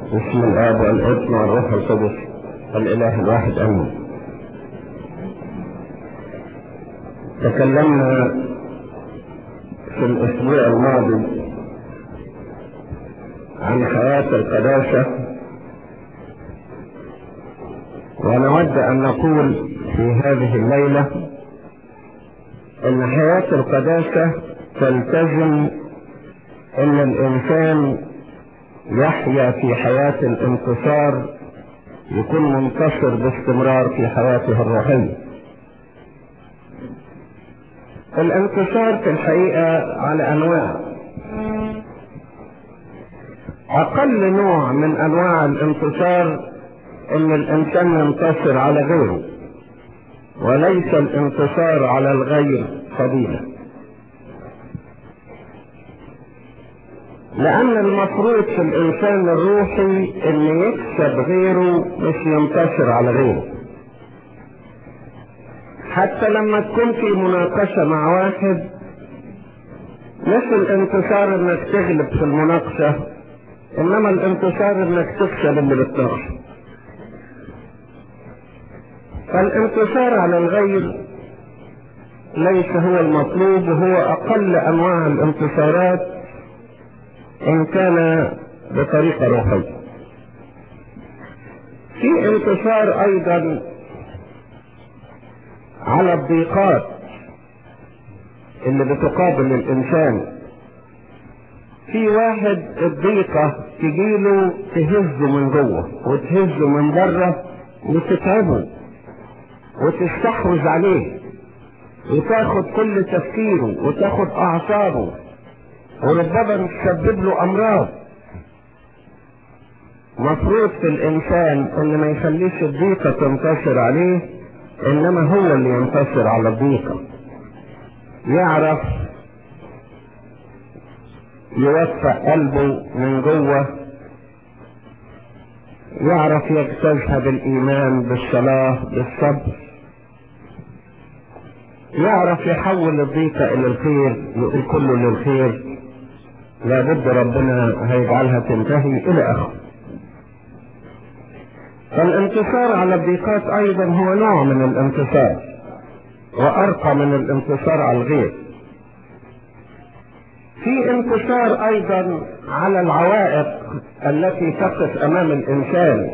بسم الآب والابن والروح القدس الإله الواحد آمين تكلمنا في الأسبوع الماضي عن حياة القداسة ونود أن نقول في هذه الليلة أن حياة القداسة تلتزم أن الإنسان يحيا في حياة الانتصار يكون منتصر باستمرار في حياته الروحية الانتصار في الحقيقة على أنواع أقل نوع من أنواع الانتصار أن الإنسان ينتصر على غيره وليس الانتصار على الغير فضيلة لأن المفروض في الإنسان الروحي أن يكسب غيره مش ينتصر على غيره حتى لما تكون في مناقشة مع واحد مش الانتصار انك تغلب في المناقشة انما الانتصار انك تكسب اللي بتناقشه فالانتصار على الغير ليس هو المطلوب وهو اقل انواع الانتصارات ان كان بطريقة روحية في انتصار ايضا على الضيقات اللي بتقابل الانسان في واحد الضيقة تجيله تهزه من جوه وتهزه من بره وتتعبه وتستحوذ عليه وتاخد كل تفكيره وتاخد اعصابه وربما تسبب له امراض مفروض في الانسان ان ما يخليش الضيقة تنتصر عليه انما هو اللي ينتصر على الضيقة يعرف يوفق قلبه من جوه يعرف يجتازها بالايمان بالصلاة بالصبر يعرف يحول الضيقة الى الخير يقول كله للخير لابد ربنا هيجعلها تنتهي الى اخره فالانتصار على الضيقات ايضا هو نوع من الانتصار وارقى من الانتصار على الغير في انتصار ايضا على العوائق التي تقف امام الانسان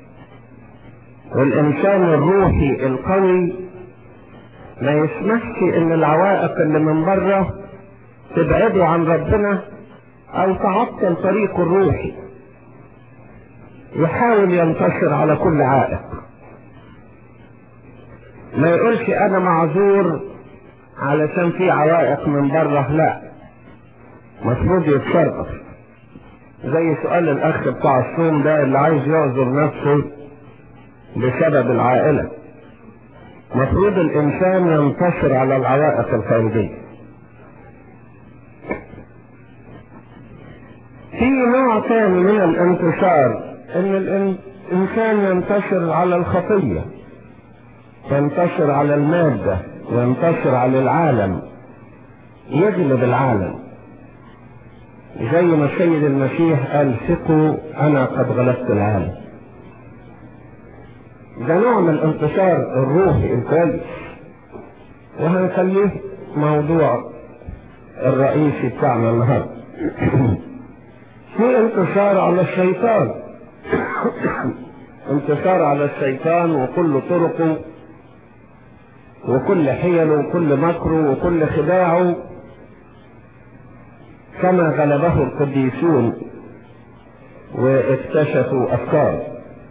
والانسان الروحي القوي ما يسمحش ان العوائق اللي من بره تبعده عن ربنا او تعطل طريقه الروحي يحاول ينتصر على كل عائق ما يقولش انا معذور علشان في عوائق من بره لا مفروض يتصرف زي سؤال الاخ بتاع الصوم ده اللي عايز يعذر نفسه بسبب العائلة مفروض الانسان ينتصر على العوائق الخارجية في نوع ثاني من الانتصار ان الانسان ينتصر على الخطية ينتصر على المادة ينتصر على العالم يغلب العالم زي ما السيد المسيح قال ثقوا انا قد غلبت العالم ده نوع من الانتصار الروحي الكويس وهنخليه موضوع الرئيسي بتاعنا النهارده في انتصار على الشيطان انتصار على الشيطان وكل طرقه وكل حيله وكل مكره وكل خداعه كما غلبه القديسون واكتشفوا افكاره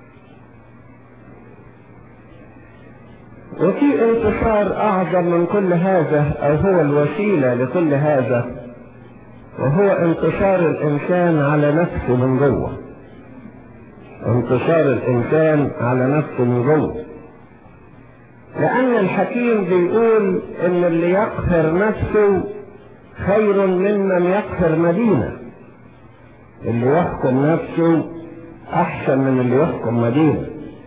وفي انتصار اعظم من كل هذا او هو الوسيله لكل هذا وهو انتصار الانسان على نفسه من جوه انتصار الانسان على نفسه من جوه لان الحكيم بيقول ان اللي يقهر نفسه خير ممن يقهر مدينة اللي يحكم نفسه احسن من اللي يحكم مدينة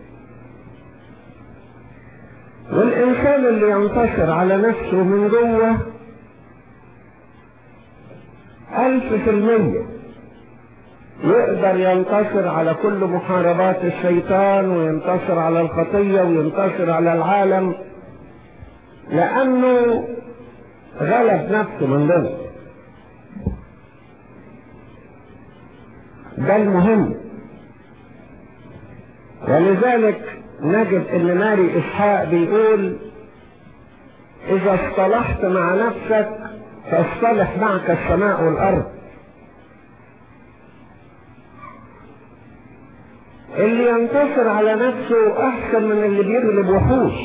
والانسان اللي ينتصر على نفسه من جوه الف في المية يقدر ينتصر على كل محاربات الشيطان وينتصر على الخطية وينتصر على العالم لأنه غلب نفسه من ضمن ده المهم ولذلك نجد ان ماري اسحاق بيقول اذا اصطلحت مع نفسك فاصطلح معك السماء والارض اللي ينتصر على نفسه احسن من اللي بيغلب وحوش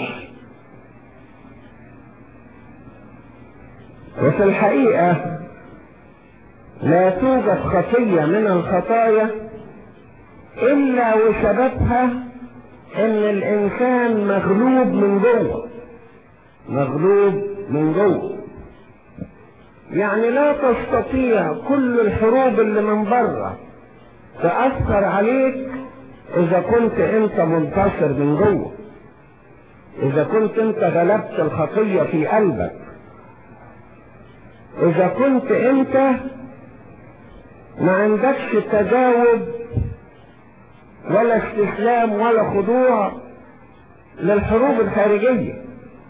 وفي الحقيقة لا توجد خطية من الخطايا إلا وسببها إن الإنسان مغلوب من جوه مغلوب من جوه يعني لا تستطيع كل الحروب اللي من بره تأثر عليك إذا كنت أنت منتصر من جوه إذا كنت أنت غلبت الخطية في قلبك إذا كنت أنت ما عندكش تجاوب ولا استسلام ولا خضوع للحروب الخارجية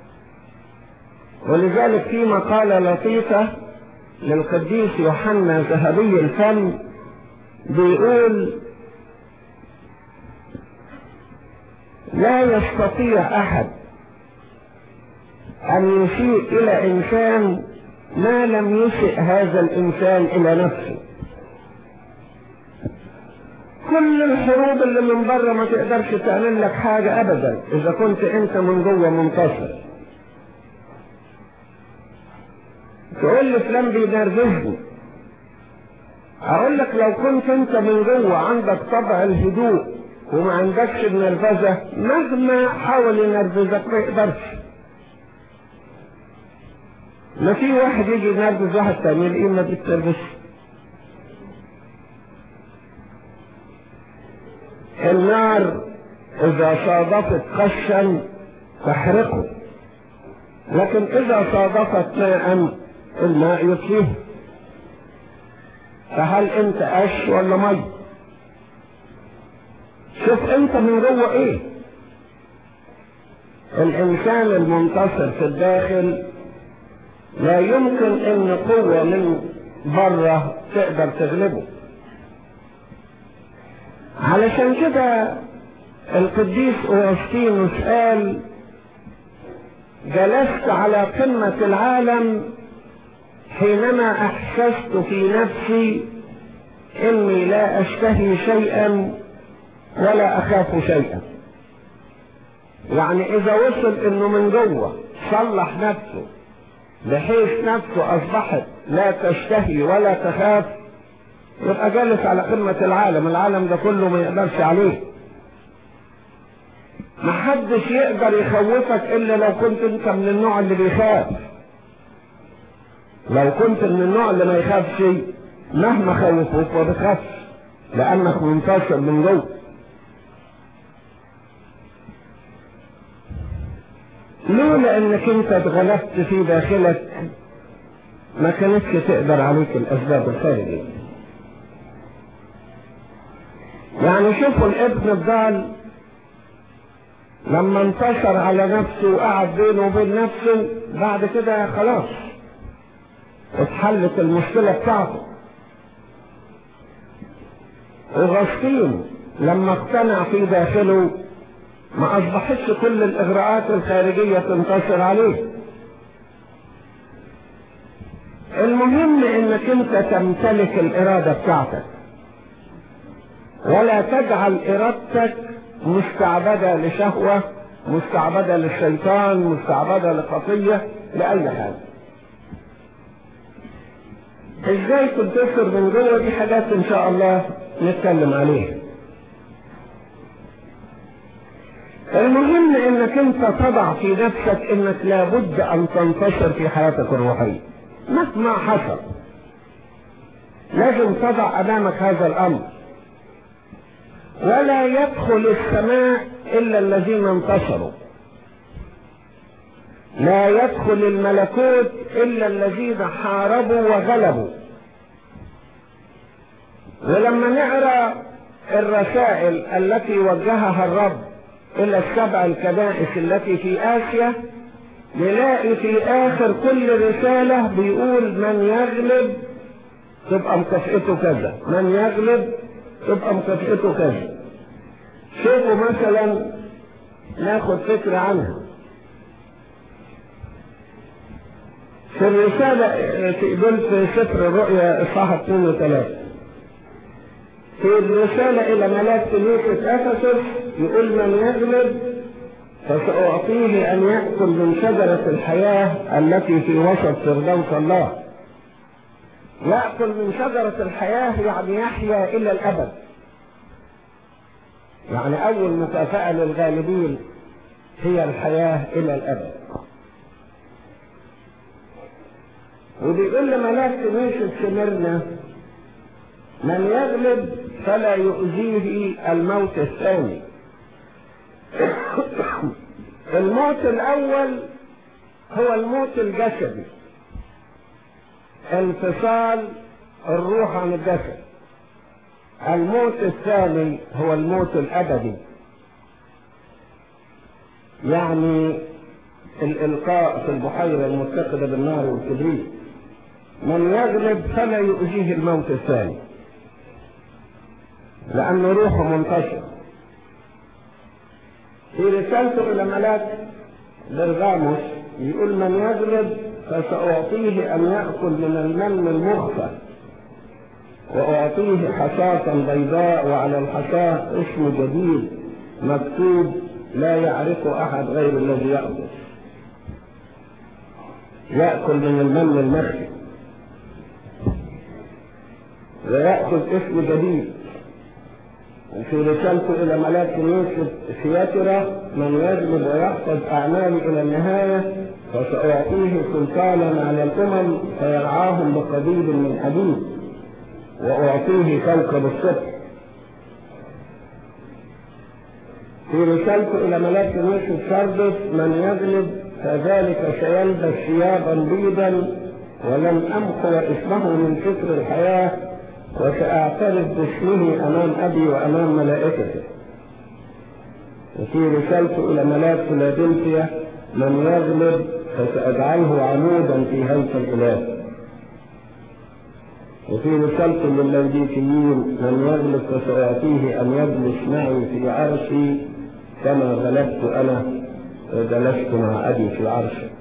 ولذلك في مقالة لطيفة للقديس يوحنا ذهبي الفم بيقول لا يستطيع أحد أن يسيء إلى إنسان ما لم يسئ هذا الإنسان إلى نفسه كل الحروب اللي من بره ما تقدرش تعمل لك حاجة أبدا إذا كنت أنت من جوه منتصر تقول لي فلان بينرفزني أقول لك لو كنت أنت من جوه عندك طبع الهدوء وما عندكش النرفزة مهما حاول ينرفزك ما يقدرش ما في واحد يجي ينرفز واحد تاني يلاقيه ما بيتنرفزش النار إذا صادفت قشا تحرقه لكن إذا صادفت ماء الماء يطفيه فهل أنت قش ولا مي؟ شوف أنت من جوه إيه؟ الإنسان المنتصر في الداخل لا يمكن أن قوة من بره تقدر تغلبه علشان كده القديس أوغسطينوس قال جلست على قمة العالم حينما أحسست في نفسي إني لا أشتهي شيئا ولا أخاف شيئا يعني إذا وصل إنه من جوه صلح نفسه بحيث نفسه أصبحت لا تشتهي ولا تخاف يبقى جالس على قمة العالم العالم ده كله ما يقدرش عليه محدش يقدر يخوفك الا لو كنت انت من النوع اللي بيخاف لو كنت من النوع اللي ما يخافش مهما خوفوك ما بتخافش لانك منتصر من جوه لولا انك انت اتغلبت في داخلك ما كانتش تقدر عليك الاسباب الخارجيه يعني شوفوا الابن الضال لما انتصر على نفسه وقعد بينه وبين نفسه بعد كده خلاص اتحلت المشكلة بتاعته وغسطين لما اقتنع في داخله ما اصبحتش كل الاغراءات الخارجية تنتصر عليه المهم انك انت تمتلك الارادة بتاعتك ولا تجعل ارادتك مستعبدة لشهوة مستعبدة للشيطان مستعبدة لخطية لأي حاجة ازاي تنتصر من جوه دي حاجات ان شاء الله نتكلم عليها المهم انك انت تضع في نفسك انك لابد ان تنتصر في حياتك الروحية مهما حصل لازم تضع امامك هذا الامر ولا يدخل السماء الا الذين انتصروا لا يدخل الملكوت الا الذين حاربوا وغلبوا ولما نقرا الرسائل التي وجهها الرب الى السبع الكنائس التي في اسيا نلاقي في اخر كل رسالة بيقول من يغلب تبقى مكافئته كذا من يغلب تبقى مكافئته كذا شوفوا مثلا ناخد فكرة عنها في الرسالة في دول في سفر الرؤيا اصحاح 2 و 3 في الرسالة إلى ملاك كنيسة أفسس يقول من يغلب فسأعطيه أن يأكل من شجرة الحياة التي في وسط فردوس الله يأكل من شجرة الحياة يعني يحيا إلى الأبد يعني أول مكافأة للغالبين هي الحياة إلى الأبد وبيقول لملاك كنيسة سمرنا من يغلب فلا يؤذيه الموت الثاني الموت الاول هو الموت الجسدي انفصال الروح عن الجسد الموت الثاني هو الموت الابدي يعني الالقاء في البحيره المتقده بالنار والكبريت من يغلب فلا يؤذيه الموت الثاني لأن روحه منتشر في رسالته إلى ملاك برغاموس يقول من يغلب فسأعطيه أن يأكل من المن المخفى وأعطيه حصاة بيضاء وعلى الحصاة اسم جديد مكتوب لا يعرفه أحد غير الذي يأكل يأكل من المن المخفي ويأخذ اسم جديد وفي رسالته إلى ملاك كنيسة سياترا من يجلب ويحفظ أعمالي إلى النهاية فسأعطيه سلطانا على الأمم فيرعاهم بقبيل من حديد وأعطيه كوكب الصبح في رسالته إلى ملاك كنيسة سردس من يغلب فذلك سيلبس ثيابا بيضا ولن أمحو اسمه من فكر الحياة وسأعترف باسمه أمام أبي وأمام ملائكته وفي رسالته إلى ملاك فيلادلفيا من يغلب فسأجعله عمودا في هيكل الإله وفي رسالته لللاوديكيين من يغلب فسأعطيه أن يجلس معي في عرشي كما غلبت أنا وجلست مع أبي في عرشي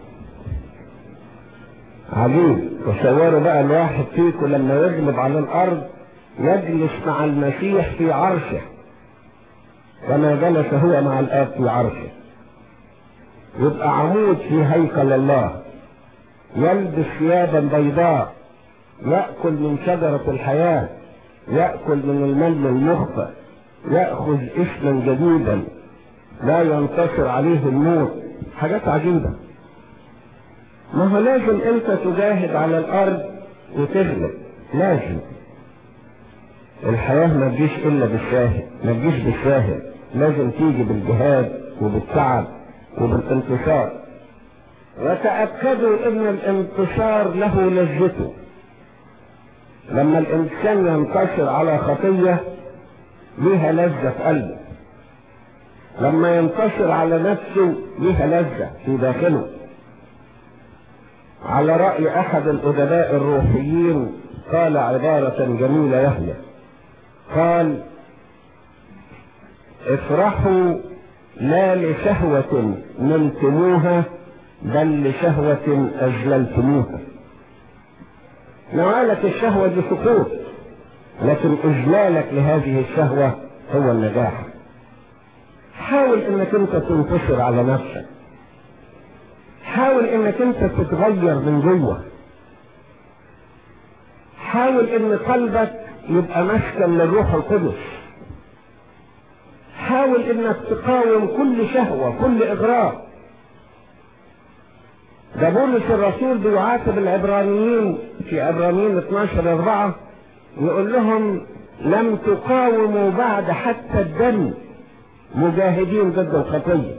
عجيب تصوروا بقى الواحد فيكم لما يغلب على الارض يجلس مع المسيح في عرشه كما جلس هو مع الاب في عرشه يبقى عمود في هيكل الله يلبس ثيابا بيضاء يأكل من شجرة الحياة يأكل من المن المخفى يأخذ اسما جديدا لا ينتصر عليه الموت حاجات عجيبة ما هو لازم انت تجاهد على الارض وتغلب لازم الحياة ما تجيش الا بالساهل ما تجيش بالساهل لازم تيجي بالجهاد وبالتعب وبالانتصار وتأكدوا ان الانتصار له لذته لما الانسان ينتصر على خطية ليها لذة في قلبه لما ينتصر على نفسه ليها لذة في داخله على رأي أحد الأدباء الروحيين قال عبارة جميلة يهي قال افرحوا لا لشهوة نلتموها بل لشهوة أجللتموها نوالك الشهوة دي سقوط لكن إجلالك لهذه الشهوة هو النجاح حاول انك انت تنتصر على نفسك حاول انك انت تتغير من جوه حاول ان قلبك يبقى مسكن للروح القدس حاول انك تقاوم كل شهوة كل اغراء ده بولس الرسول بيعاتب العبرانيين في عبرانيين 12 4 يقول لهم لم تقاوموا بعد حتى الدم مجاهدين ضد الخطيه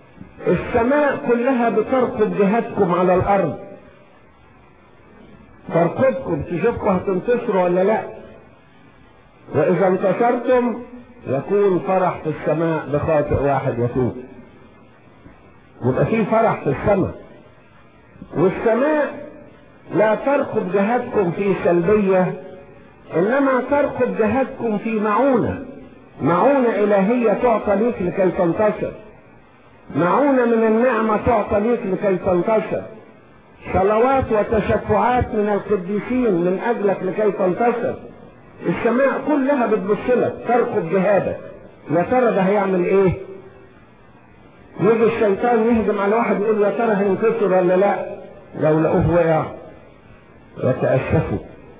السماء كلها بترقب جهادكم على الارض ترقبكم تشوفكم هتنتصروا ولا لا واذا انتصرتم يكون فرح في السماء بخاطئ واحد يتوب يبقى في فرح في السماء والسماء لا ترقب جهادكم في سلبية انما ترقب جهادكم في معونة معونة الهية تعطى ليك لكي تنتصر معونة من النعمة تعطى ليك لكي تنتصر صلوات وتشفعات من القديسين من اجلك لكي تنتصر السماء كلها بتبص لك ترقب جهادك يا ترى ده هيعمل ايه يجي الشيطان يهجم على واحد يقول يا ترى هينتصر ولا لا لو لقوه وقع يتأسفوا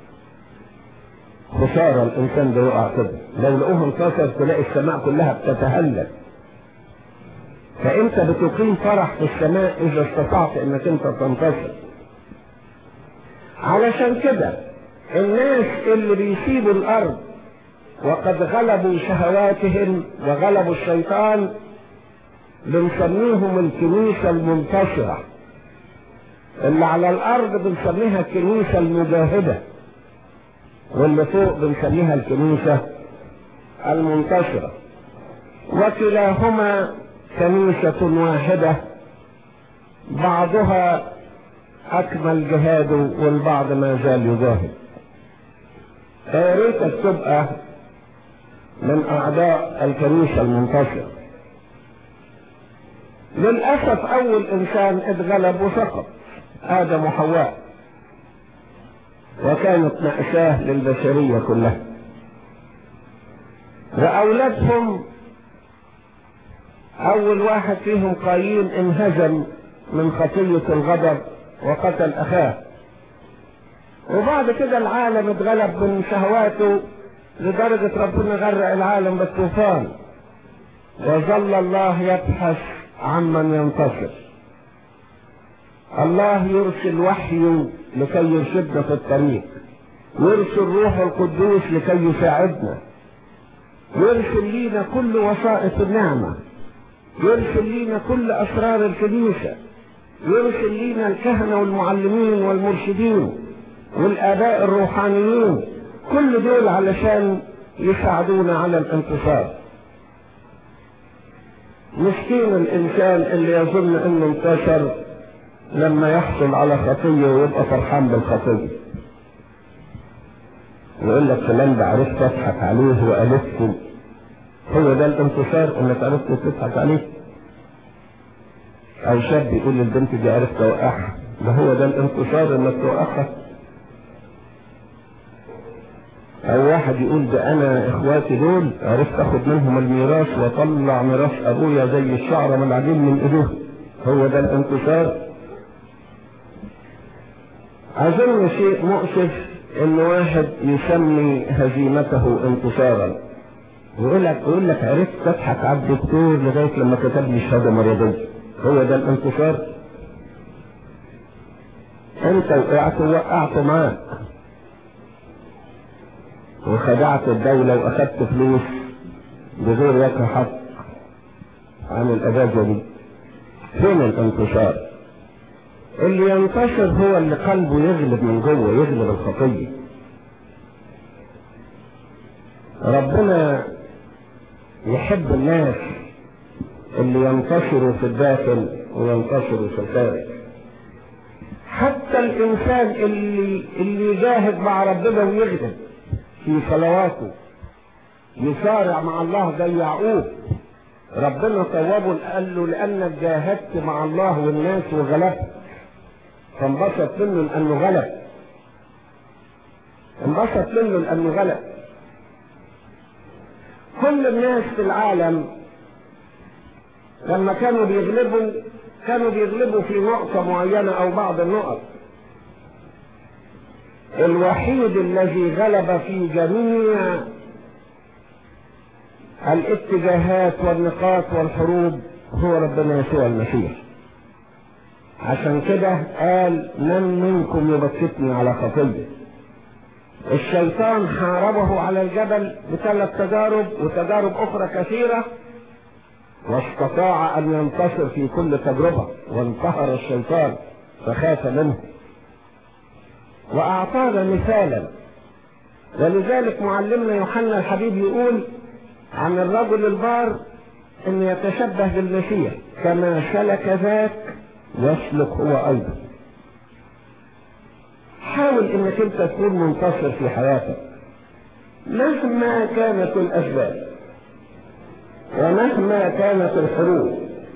خسارة الإنسان ده يقع كده لو لقوه انتصر تلاقي السماء كلها بتتهلل فأنت بتقيم فرح في السماء إذا استطعت إنك أنت تنتصر علشان كده الناس اللي بيسيبوا الأرض وقد غلبوا شهواتهم وغلبوا الشيطان بنسميهم الكنيسة المنتصرة اللي على الارض بنسميها الكنيسة المجاهدة واللي فوق بنسميها الكنيسة المنتصرة وكلاهما كنيسة واحدة بعضها اكمل جهاده والبعض ما زال يجاهد فيا ريتك تبقى من اعداء الكنيسة المنتصرة للأسف أول إنسان اتغلب وسقط آدم وحواء وكانت مأساة للبشرية كلها وأولادهم أول واحد فيهم قايين انهزم من خطية الغضب وقتل أخاه وبعد كده العالم اتغلب من شهواته لدرجة ربنا غرق العالم بالطوفان وظل الله يبحث عمن ينتصر الله يرسل وحيه لكي يرشدنا في الطريق يرسل روح القدوس لكي يساعدنا يرسل لينا كل وسائط النعمة يرسل لينا كل أسرار الكنيسة يرسل لينا الكهنة والمعلمين والمرشدين والآباء الروحانيين كل دول علشان يساعدونا على الانتصار مسكين الإنسان اللي يظن أنه انتصر لما يحصل على خطية ويبقى فرحان بالخطية يقول لك فلان ده عرفت اضحك عليه والفته هو ده الانتصار انك عرفت تضحك عليه او شاب يقول للبنت دي عرفت توقعها ده هو ده الانتصار انك توقعها او واحد يقول ده انا اخواتي دول عرفت اخد منهم الميراث واطلع ميراث ابويا زي الشعره من العجين من ايديه هو ده الانتصار اظن شيء مؤسف ان واحد يسمي هزيمته انتصارا يقول لك يقول لك عرفت تضحك على الدكتور لغايه لما كتب لي شهاده مرضيه هو ده الانتصار انت وقعت ووقعت معاك وخدعت الدولة واخدت فلوس بغير وجه حق عن الاجازة دي فين الانتصار اللي ينتصر هو اللي قلبه يغلب من جوه يغلب الخطية ربنا يحب الناس اللي ينتصروا في الداخل وينتصروا في الخارج حتى الانسان اللي اللي يجاهد مع ربنا ويغلب في صلواته يصارع مع الله زي يعقوب ربنا طوبه قال له لانك جاهدت مع الله والناس وغلبت فانبسط منه لانه غلب انبسط منه لانه غلب كل الناس في العالم لما كانوا بيغلبوا كانوا بيغلبوا في نقطة معينة او بعض النقط الوحيد الذي غلب في جميع الاتجاهات والنقاط والحروب هو ربنا يسوع المسيح عشان كده قال من منكم يبكتني على خطيه الشيطان حاربه على الجبل بثلاث تجارب وتجارب اخرى كثيره واستطاع ان ينتصر في كل تجربه وانتهر الشيطان فخاف منه وأعطانا مثالا ولذلك معلمنا يوحنا الحبيب يقول عن الرجل البار أن يتشبه بالمسيح كما سلك ذاك يسلك هو أيضا حاول انك انت تكون منتصر في حياتك مهما كانت الاسباب ومهما كانت الحروب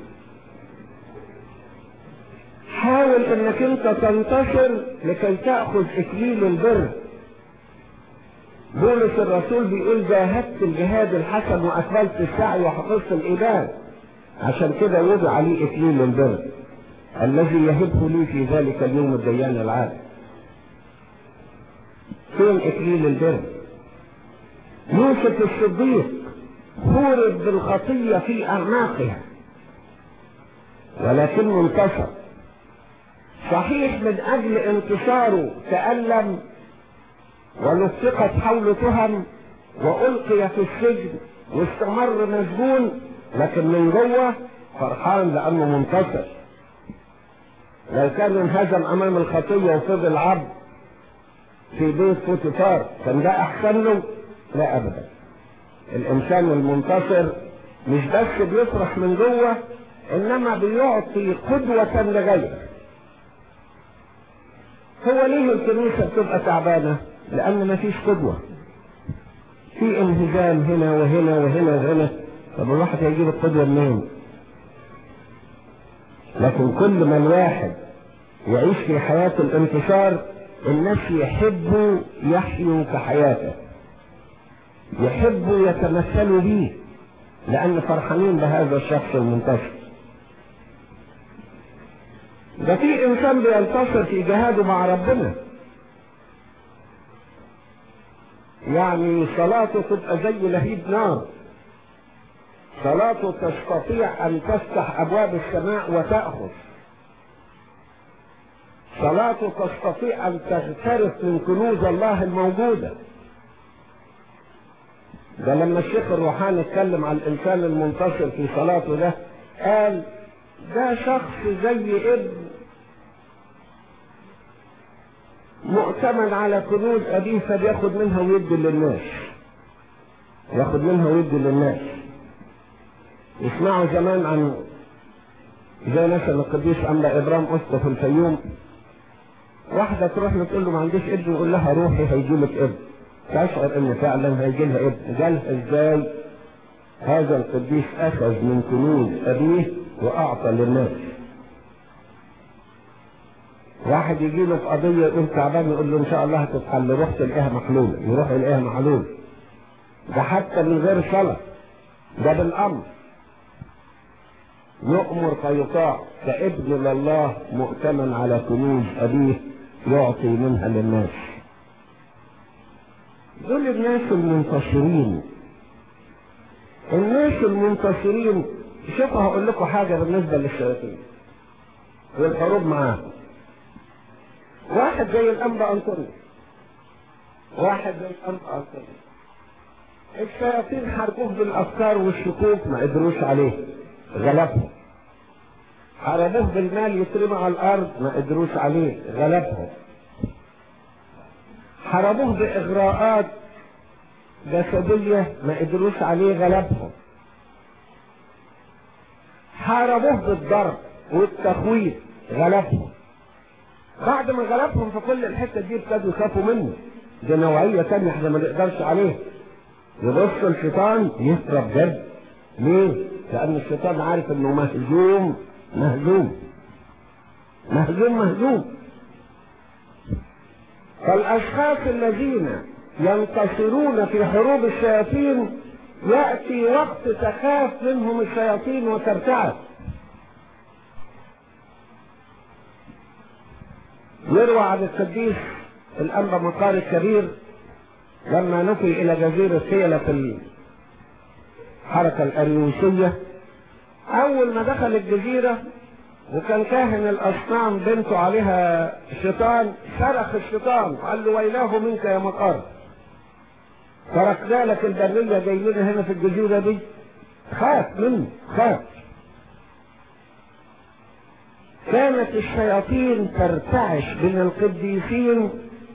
حاول انك انت تنتصر لكي تأخذ اكليل البر بولس الرسول بيقول جاهدت الجهاد الحسن واكملت السعي وحفظت الايمان عشان كده وضع عليه اكليل البر الذي يهبه لي في ذلك اليوم الديان العادل فين اكليل البر يوسف الصديق خورب بالخطية في اعماقها ولكنه انتصر صحيح من اجل انتصاره تألم ولصقت حول تهم والقي في السجن واستمر مسجون لكن من جوه فرحان لانه منتصر لو كان انهزم امام الخطيه وفضل عبد في بيت فوتيفار كان ده احسن له لا ابدا الانسان المنتصر مش بس بيفرح من جوه انما بيعطي قدوة لغيره هو ليه الكنيسة بتبقى تعبانة لان مفيش قدوة في انهزام هنا وهنا وهنا وهنا طب الواحد هيجيب القدوة منين لكن كل ما الواحد يعيش في حياة الانتصار الناس يحبوا يحيوا كحياته يحبوا يتمثلوا به لأن فرحانين بهذا الشخص المنتصر ده في إنسان بينتصر في جهاده مع ربنا يعني صلاته تبقى زي لهيب نار صلاته تستطيع أن تفتح أبواب السماء وتأخذ صلاته تستطيع أن تغترف من كنوز الله الموجودة ده لما الشيخ الروحاني اتكلم عن الإنسان المنتصر في صلاته ده قال ده شخص زي ابن مؤتمن على كنوز أبيه فبياخد منها ويدي للناس ياخد منها ويدي للناس يسمعوا زمان عن زي مثلا القديس أنبا إبرام أسقف الفيوم واحدة تروح له تقول له ما عنديش ابن يقول لها روحي هيجي لك ابن تشعر ان فعلا هيجي لها ابن قالها ازاي هذا القديس اخذ من كنوز ابيه واعطى للناس واحد يجي له في قضية يقول تعبان يقول له ان شاء الله هتتحل روح تلاقيها محلولة يروح يلاقيها محلولة ده حتى من غير صلاة ده بالامر يؤمر فيطاع كابن لله مؤتمن على كنوز ابيه يعطي منها للناس دول الناس المنتصرين الناس المنتصرين شوفوا هقول لكم حاجة بالنسبة للشياطين والحروب معاهم واحد زي الأنبا أنطونيوس واحد زي الأنبا أنطونيوس الشياطين حاربوه بالأفكار والشكوك ما قدروش عليه غلبهم حاربوه بالمال يترمى على الارض ما قدروش عليه غلبهم حاربوه باغراءات جسدية ما قدروش عليه غلبهم حاربوه بالضرب والتخويف غلبهم بعد ما غلبهم في كل الحتة دي ابتدوا يخافوا منه دي نوعية تانية احنا ما نقدرش عليه يبص الشيطان يهرب جد ليه؟ لأن الشيطان عارف إنه مهزوم مهزوم مهزوم مهزوم فالأشخاص الذين ينتصرون في حروب الشياطين يأتي وقت تخاف منهم الشياطين وترتعب يروى عن القديس الأنبا مقار الكبير لما نفي إلى جزيرة سيلة في الحركة الأريوسية أول ما دخل الجزيرة وكان كاهن الأصنام بنته عليها شيطان صرخ الشيطان قال له ويلاه منك يا مقار تركنا لك البرية جاي لنا هنا في الجزيرة دي خاف منه خاف كانت الشياطين ترتعش من القديسين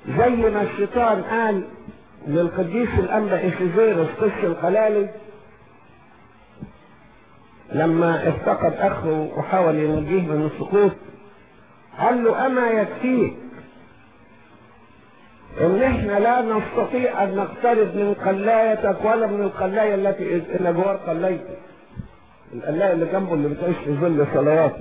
زي ما الشيطان قال للقديس الأنبا إخيزيروس قس القلالي لما افتقد أخه وحاول ينجيه من السقوط قال له أما يكفيك إن إحنا لا نستطيع أن نقترب من قلايتك ولا من القلاية التي إلى جوار قلايتك القلاية اللي جنبه اللي بتعيش في ظل صلواته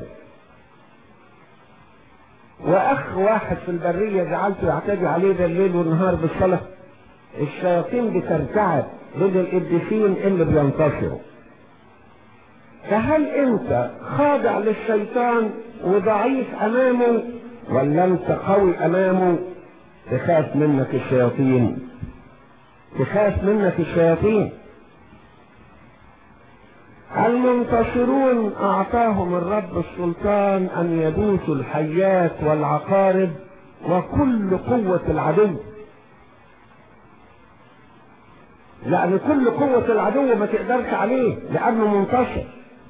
واخ واحد في البرية جعلته يعتدي عليه بالليل والنهار بالصلاة الشياطين بترتعب ضد القديسين اللي بينتصروا فهل انت خاضع للشيطان وضعيف امامه ولا انت قوي امامه تخاف منك الشياطين تخاف منك الشياطين المنتصرون اعطاهم الرب السلطان ان يدوسوا الحيات والعقارب وكل قوة العدو لان كل قوة العدو ما تقدرش عليه لانه منتصر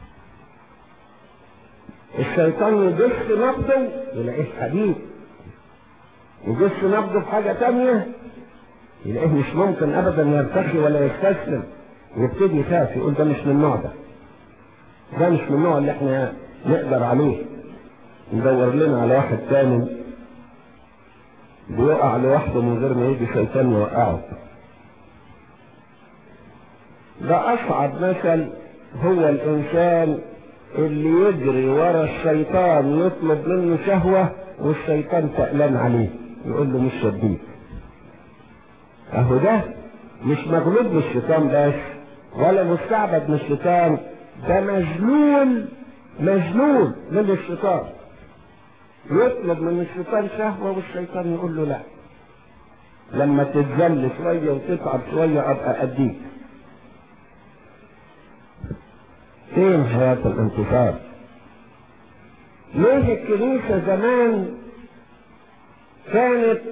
الشيطان يدس نبضه يلاقيه حديد يدس نبضه في حاجة تانية يلاقيه مش ممكن ابدا يرتخي ولا يستسلم يبتدي يخاف يقول ده مش من النوع ده ده مش من النوع اللي احنا نقدر عليه ندور لنا على واحد تاني بيقع لوحده من غير ما يجي شيطان يوقعه ده اصعب مثل هو الانسان اللي يجري ورا الشيطان يطلب منه شهوة والشيطان تقلان عليه يقول له مش شديد اهو ده مش مغلوب من الشيطان بس ولا مستعبد من الشيطان ده مجنون مجنون من الشيطان يطلب من الشيطان شهوة والشيطان يقول له لا لما تتذل شوية وتتعب شوية أبقى أديك فين حياة الانتصار ليه الكنيسة زمان كانت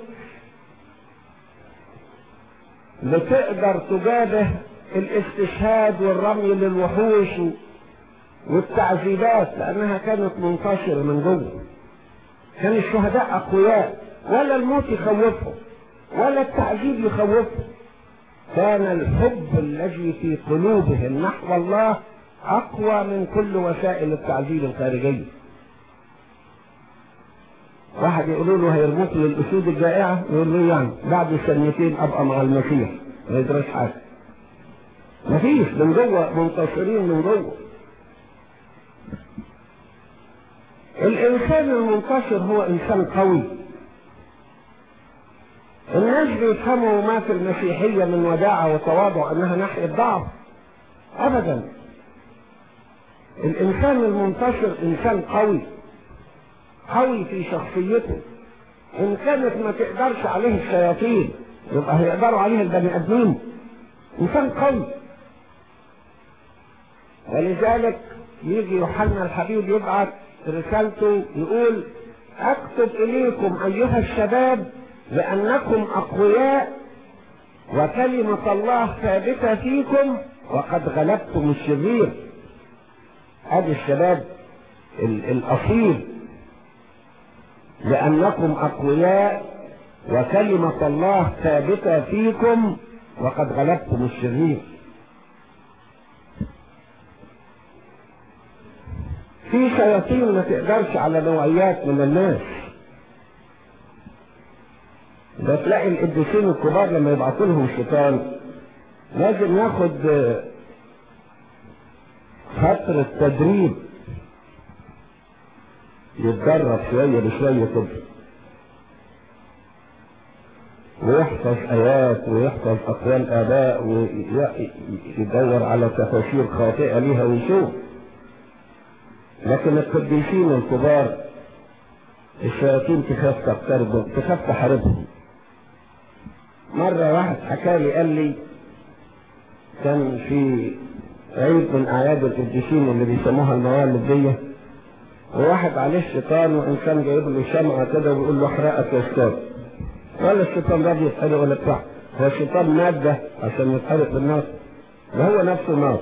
بتقدر تجابه الاستشهاد والرمي للوحوش والتعذيبات لانها كانت منتشرة من جوه كان الشهداء اقوياء ولا الموت يخوفهم ولا التعذيب يخوفهم كان الحب الذي في قلوبهم نحو الله اقوى من كل وسائل التعذيب الخارجيه واحد يقولوا له هيربط للاسود الجائعه يقول له يعني بعد سنتين ابقى مع المسيح ما يدرس حاجه مفيش من جوه منتصرين من جوه الانسان المنتصر هو انسان قوي الناس بيفهموا ما في المسيحيه من وداعه وتواضع انها ناحيه ضعف ابدا الانسان المنتصر انسان قوي قوي في شخصيته ان كانت ما تقدرش عليه الشياطين يبقى هيقدروا عليه البني ادمين انسان قوي ولذلك يجي يوحنا الحبيب يبعث رسالته يقول اكتب اليكم ايها الشباب لانكم اقوياء وكلمة الله ثابتة فيكم وقد غلبتم الشرير هذا الشباب الاصيل لأنكم أقوياء وكلمة الله ثابتة فيكم وقد غلبتم الشرير في شياطين ما تقدرش على نوعيات من الناس ده تلاقي القديسين الكبار لما يبعثوا لهم شيطان لازم ياخد فترة تدريب يتدرب شوية بشوية كده ويحفظ آيات ويحفظ أقوال آباء ويدور على تفاسير خاطئة ليها ويشوف لكن القديسين الكبار الشياطين تخاف تقتربهم تخاف تحاربهم مرة واحد حكى لي قال لي كان في عيد من أعياد القديسين اللي بيسموها الموالد دي وواحد عليه الشيطان وإنسان جايب له شمعة كده ويقول له احرقك يا أستاذ ولا الشيطان ده بيتحرق ولا بتاع هو الشيطان مادة عشان يتحرق بالنار وهو نفسه نار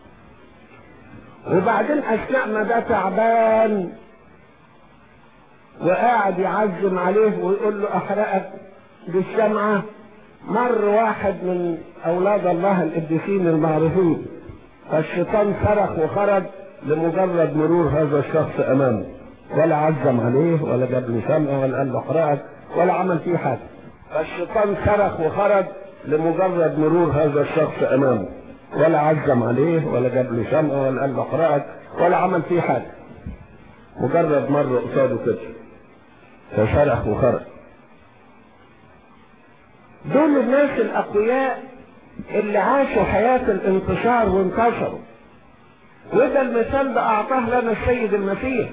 وبعدين أثناء ما ده تعبان وقاعد يعزم عليه ويقول له احرقك بالشمعة مر واحد من اولاد الله القديسين المعروفين فالشيطان صرخ وخرج لمجرد مرور هذا الشخص امامه ولا عزم عليه ولا جاب له شمعة ولا قال له احرقك ولا عمل فيه حاجة فالشيطان صرخ وخرج لمجرد مرور هذا الشخص امامه ولا عزم عليه ولا جاب له شمعة ولا قال له احرقك ولا عمل فيه حاجة مجرد مر قصاده كده فصرخ وخرج دول الناس الاقوياء اللي عاشوا حياة الانتصار وانتصروا وده المثال ده اعطاه لنا السيد المسيح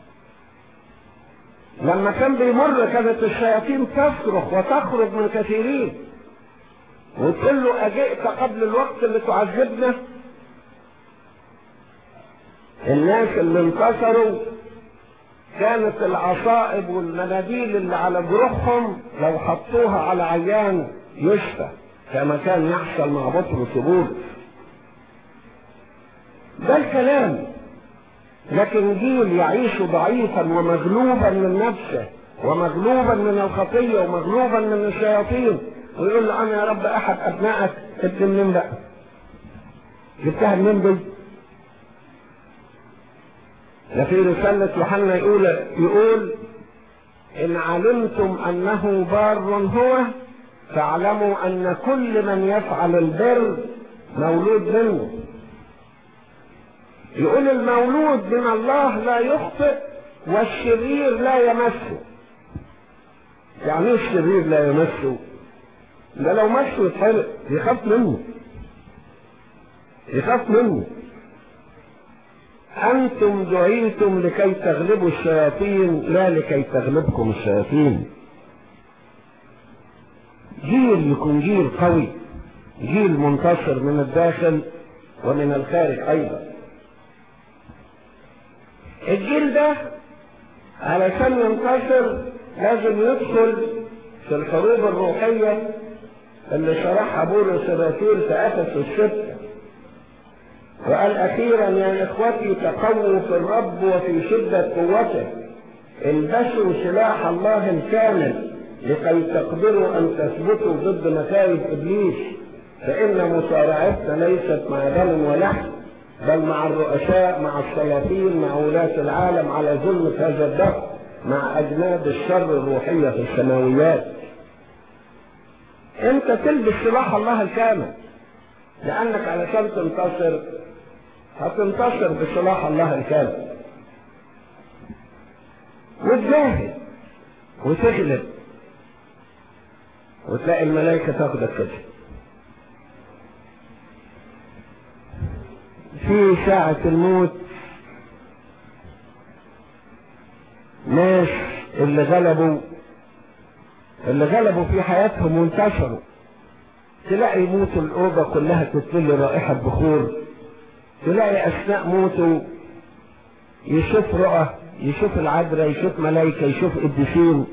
لما كان بيمر كانت الشياطين تصرخ وتخرج من كثيرين وتقول له اجئت قبل الوقت اللي تعذبنا الناس اللي انتصروا كانت العصائب والمناديل اللي على جروحهم لو حطوها على عيان يشفى كما كان يحصل مع بطرس وبولس ده الكلام لكن جيل يعيش ضعيفا ومغلوبا من نفسه ومغلوبا من الخطية ومغلوبا من الشياطين ويقول له انا يا رب احد ابنائك ابن منين بقى جبتها منين دي ده في رسالة يوحنا يقول يقول إن علمتم أنه بار هو فاعلموا أن كل من يفعل البر مولود منه يقول المولود من الله لا يخطئ والشرير لا يمسه يعني ايه الشرير لا يمسه ده لو مسه يتحرق يخاف منه يخاف منه أنتم دعيتم لكي تغلبوا الشياطين لا لكي تغلبكم الشياطين جيل يكون جيل قوي جيل منتصر من الداخل ومن الخارج أيضا الجيل ده علشان ينتصر لازم يدخل في الحروب الروحية اللي شرحها بولس الرسول في أفسس الستة وقال أخيرا يا إخوتي تقووا في الرب وفي شدة قوته البسوا سلاح الله الكامل لكي تقدروا أن تثبتوا ضد مكايد إبليس فإن مصارعتنا ليست مع دم ولحم بل مع الرؤساء مع السلاطين مع ولاة العالم على ظلمة هذا الدهر مع أجناد الشر الروحية في السماويات أنت تلبس سلاح الله الكامل لأنك علشان تنتصر هتنتصر بصلاح الله الكامل وتجاهد وتغلب وتلاقي الملائكة تاخدك كده في ساعة الموت ناس اللي غلبوا اللي غلبوا في حياتهم وانتشروا تلاقي موت الأوضة كلها تتملي رائحة بخور تلاقي أثناء موته يشوف رؤى يشوف العذراء يشوف ملائكة يشوف قديسين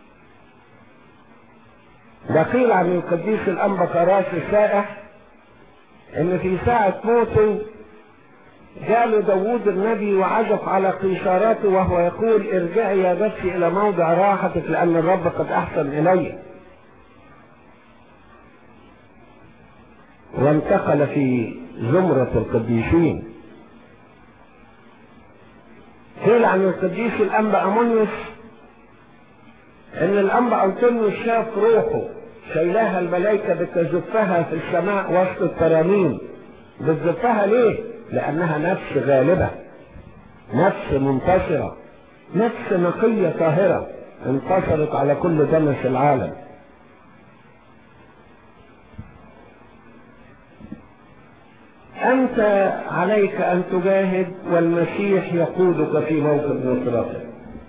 ده قيل عن القديس الأنبا كراس السائح إن في ساعة موته جاء داوود النبي وعزف على قيشاراته وهو يقول ارجعي يا نفسي إلى موضع راحتك لأن الرب قد أحسن إلي وانتقل في زمرة القديسين قيل عن القديس الأنبا أمونيوس إن الأنبا أنطونيوس شاف روحه شيلها الملائكة بتزفها في السماء وسط الترانيم بتزفها ليه؟ لأنها نفس غالبة نفس منتصرة نفس نقية طاهرة انتصرت على كل دنس العالم أنت عليك أن تجاهد والمسيح يقودك في موكب نصرته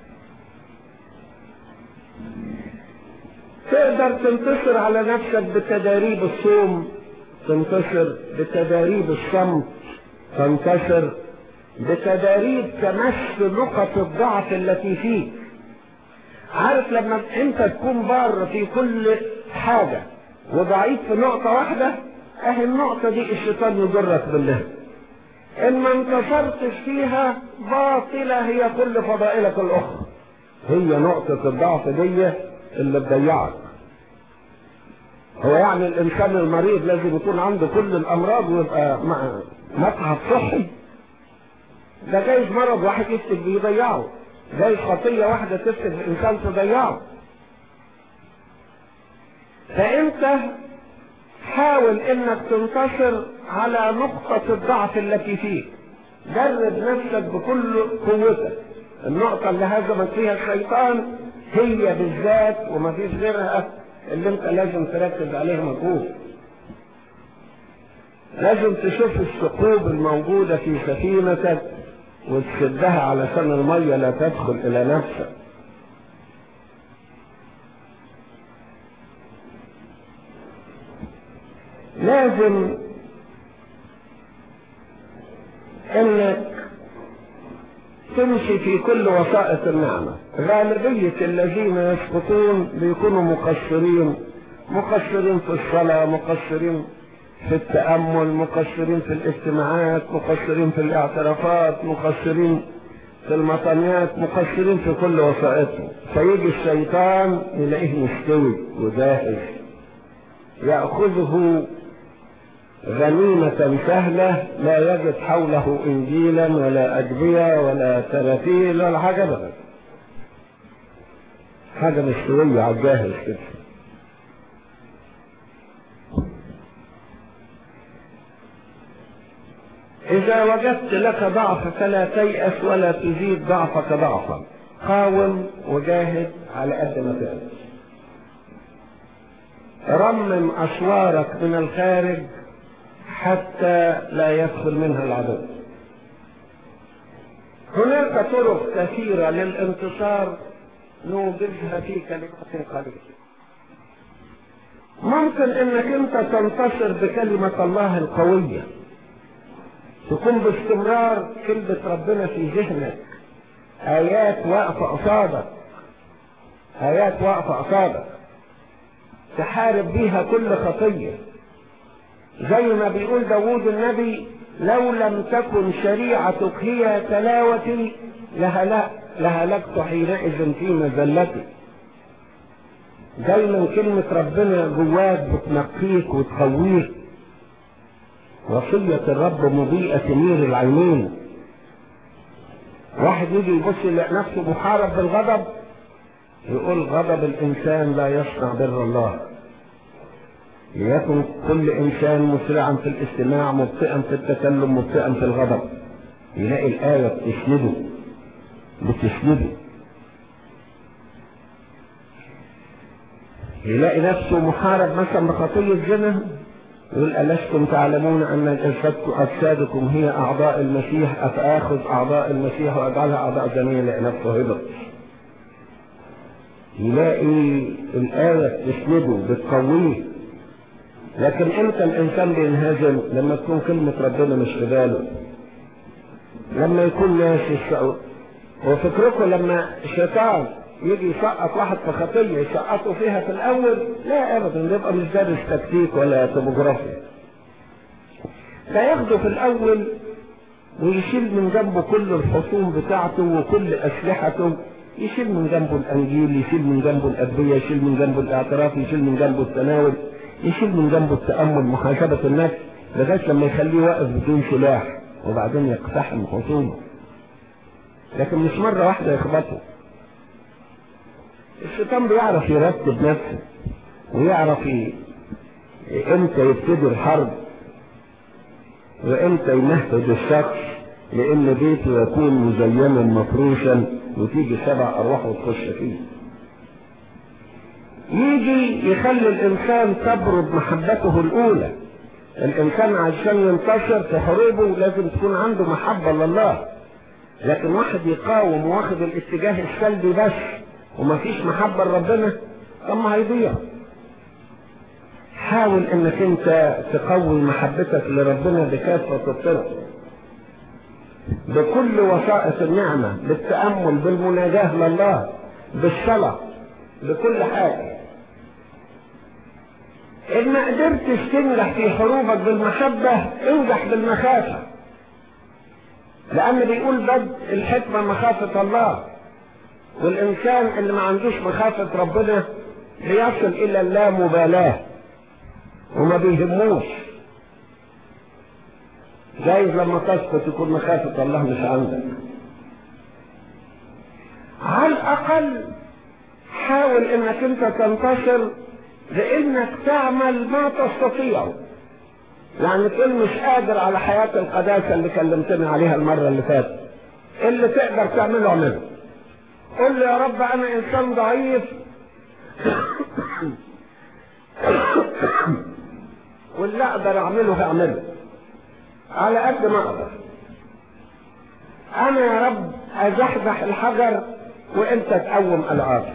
تقدر تنتصر على نفسك بتداريب الصوم تنتصر بتداريب الصمت تنتصر بتداريب تمس نقط الضعف التي فيك عارف لما انت تكون بار في كل حاجة وضعيف في نقطة واحدة اهي النقطة دي الشيطان يجرك بالله ان ما انتصرتش فيها باطلة هي كل فضائلك الاخرى هي نقطة الضعف دي اللي تضيعك هو يعني الانسان المريض لازم يكون عنده كل الامراض ويبقى متعب صحي ده جايز مرض واحد يكتب بيضيعه جايز خطية واحدة تكتب الانسان تضيعه فانت حاول انك تنتصر على نقطة الضعف التي فيك درب نفسك بكل قوتك النقطة اللي هزمت فيها الشيطان هي بالذات ومفيش غيرها اللي انت لازم تركز عليها مجهود لازم تشوف الثقوب الموجودة في سفينتك وتسدها علشان المية لا تدخل الى نفسك لازم انك تمشي في كل وسائط النعمة غالبية الذين يسقطون بيكونوا مقصرين مقصرين في الصلاة مقصرين في التأمل مقصرين في الاجتماعات مقصرين في الاعترافات مقصرين في المطنيات مقصرين في كل وسائطهم فيجي الشيطان يلاقيه مستوي وجاهز يأخذه غنيمة سهلة لا يجد حوله إنجيلا ولا أدبية ولا تماثيل ولا حاجة أبدا حاجة مستوية على الجاهز كده إذا وجدت لك ضعف فلا تيأس ولا تزيد ضعفك ضعفا قاوم وجاهد على قد ما تقدر رمم أسوارك من الخارج حتى لا يدخل منها العدو هناك طرق كثيرة للانتصار نوجدها في كلمة قليلة ممكن انك انت تنتصر بكلمة الله القوية تكون باستمرار كلمة ربنا في ذهنك آيات واقفة قصادك آيات واقفة قصادك تحارب بيها كل خطية زي ما بيقول داوود النبي لو لم تكن شريعتك هي تلاوتي لهلك لهلكت حينئذ في مذلتي دايما كلمة ربنا جواك بتنقيك وتقويك وصية الرب مضيئة تنير العينين واحد يجي يبص يلاقي نفسه محارب بالغضب يقول غضب الإنسان لا يصنع بر الله ليكن كل انسان مسرعا في الاستماع مبطئا في التكلم مبطئا في الغضب يلاقي الآية بتسنده بتسنده يلاقي نفسه محارب مثلا بخطية زنا يقول ألستم تعلمون أن أجسادكم هي أعضاء المسيح أفآخذ أعضاء المسيح وأجعلها أعضاء زنية يلاقي نفسه هبط يلاقي الآية بتسنده بتقويه لكن امتى الانسان بينهزم لما تكون كلمة ربنا مش في باله لما يكون ناسي الشعور وفكركم لما الشيطان يجي يسقط واحد في خطية يسقطه فيها في الأول لا أبدا يبقى مش دارس تكتيك ولا توبوغرافيا فياخده في الأول ويشيل من جنبه كل الحصون بتاعته وكل أسلحته يشيل من جنبه الأنجيل يشيل من جنبه الأدوية يشيل من جنبه الاعتراف يشيل من جنبه التناول يشيل من جنبه التأمل محاسبة النفس لغاية لما يخليه واقف بدون سلاح وبعدين يقتحم خصومه لكن مش مرة واحدة يخبطه الشيطان بيعرف يرتب نفسه ويعرف امتى يبتدي الحرب وامتى يمهد الشخص لان بيته يكون مزينا مفروشا وتيجي سبع ارواح وتخش فيه يجي يخلي الانسان تبرد محبته الاولى الانسان عشان ينتصر في حروبه لازم تكون عنده محبة لله لكن واحد يقاوم واخد الاتجاه السلبي بس ومفيش محبة لربنا طب ما هيضيع حاول انك انت تقوي محبتك لربنا بكافة الطرق بكل وسائط النعمة بالتأمل بالمناجاة لله بالصلاة بكل حاجة إن ما قدرتش تنجح في حروبك بالمحبة انجح بالمخافة لأن بيقول بد الحكمة مخافة الله والإنسان اللي ما عندوش مخافة ربنا بيصل إلى اللامبالاة وما بيهموش جايز لما تسقط يكون مخافة الله مش عندك على الأقل حاول انك انت تنتصر بانك تعمل ما تستطيع يعني تقول مش قادر على حياة القداسة اللي كلمتني عليها المرة اللي فاتت اللي تقدر تعمله اعمله قل يا رب انا انسان ضعيف واللي اقدر اعمله هعمله على قد ما اقدر انا يا رب ازحزح الحجر وانت تقوم العاب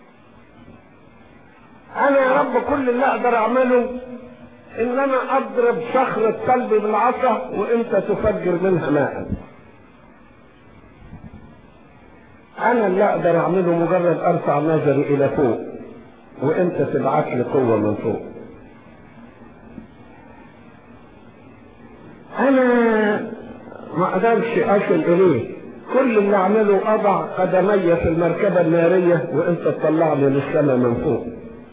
انا يا رب كل اللي اقدر اعمله ان انا اضرب صخرة قلبي بالعصا وانت تفجر منها ماء انا اللي اقدر اعمله مجرد ارفع نظري الى فوق وانت تبعت لي قوة من فوق انا ما اقدرش اصل اليه كل اللي اعمله اضع قدمي في المركبة النارية وانت تطلعني للسماء من فوق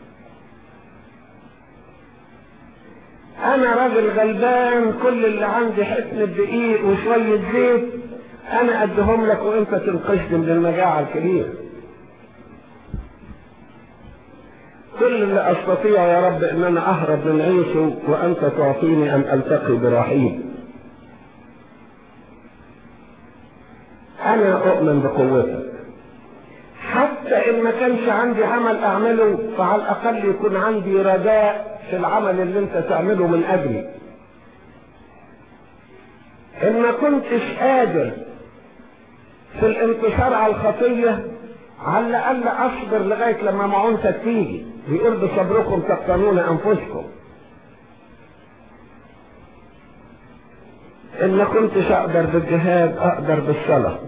انا راجل غلبان كل اللي عندي حتة دقيق وشوية زيت انا اديهم لك وانت تنقذني من المجاعة الكبيرة كل اللي استطيع يا رب ان انا اهرب من عيشه وانت تعطيني ان التقي برحيم انا اؤمن بقوتك حتى ان ما كانش عندي عمل اعمله فعلى الاقل يكون عندي رجاء في العمل اللي انت تعمله من اجلي ان ما كنتش قادر في الانتصار على الخطية على الاقل اصبر لغاية لما معونتك تيجي بيقول بصبركم تقتنون انفسكم ان ما كنتش اقدر بالجهاد اقدر بالصلاة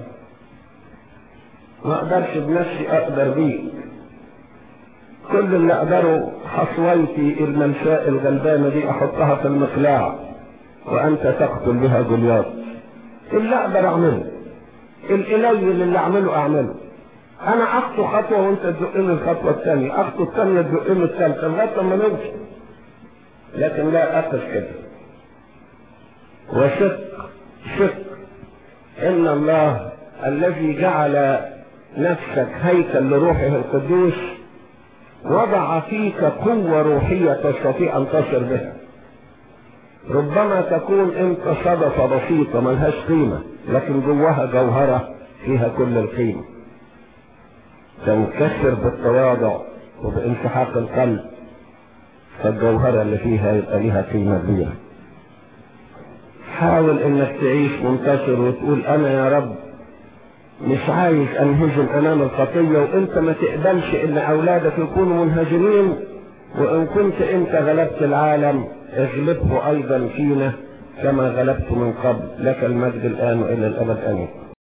ما اقدرش بنفسي اقدر بيك كل اللي اقدره حصويتي المنشاء الغلبانة دي احطها في المقلاع وانت تقتل بها جولياط اللي اقدر اعمله القليل اللي اعمله اعمله انا اخطو خطوة وانت تزقني الخطوة الثانية اخطو الثانية تزقني الثالثة لغاية ما نوصل لكن لا اقف كده وشك شك ان الله الذي جعل نفسك هيكل لروحه القدوس وضع فيك قوة روحية تستطيع ان تصل بها ربما تكون انت صدفة بسيطة ملهاش قيمة لكن جواها جوهرة فيها كل القيمة تنكسر بالتواضع وبانسحاق القلب فالجوهرة اللي فيها يبقى لها قيمة كبيرة حاول انك تعيش منتصر وتقول انا يا رب مش عايز انهزم امام الخطية وانت ما تقبلش ان اولادك يكونوا منهزمين وان كنت انت غلبت العالم اغلبه ايضا فينا كما غلبت من قبل لك المجد الان والى الابد امين